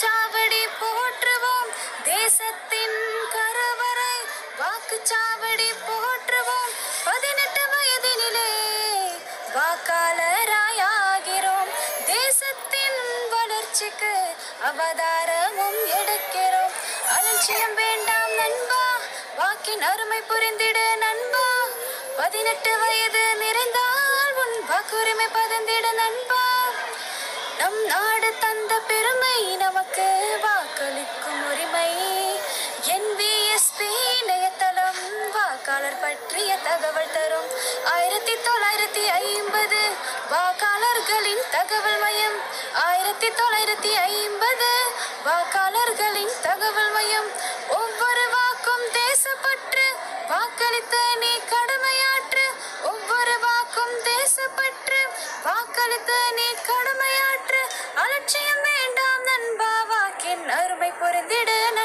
வாக்குச்சாவடி போற்றுவோம் தேசத்தின் கருவறை வாக்குச்சாவடி போற்றுவோம் பதினெட்டு வயதினிலே வாக்காளராயாகிறோம் தேசத்தின் வளர்ச்சிக்கு அவதாரமும் எடுக்கிறோம் அலட்சியம் வேண்டாம் நண்பா வாக்கின் அருமை புரிந்திடு நண்பா பதினெட்டு வயது நிறைந்தால் உன் வாக்குரிமை பதந்திட நண்பா நம் நாடு தந்த பெருமை நமக்கு வாக்களிக்கும் உரிமை என்பிஎஸ்பி இணையதளம் வாக்காளர் பற்றிய தகவல் தரும் ஆயிரத்தி தொள்ளாயிரத்தி ஐம்பது வாக்காளர்களின் தகவல் மையம் ஆயிரத்தி தொள்ளாயிரத்தி ஐம்பது வாக்காளர்களின் தகவல் மையம் ஒவ்வொரு வாக்கும் தேசப்பற்று வாக்களித்த நீ கடமையாற்று ஒவ்வொரு வாக்கும் தேசப்பற்று வாக்களித்த நீ கடமையாற்று அலட்சியம் வேண்டாம் நண்பா வாக்கின் அருமை புரிந்திடு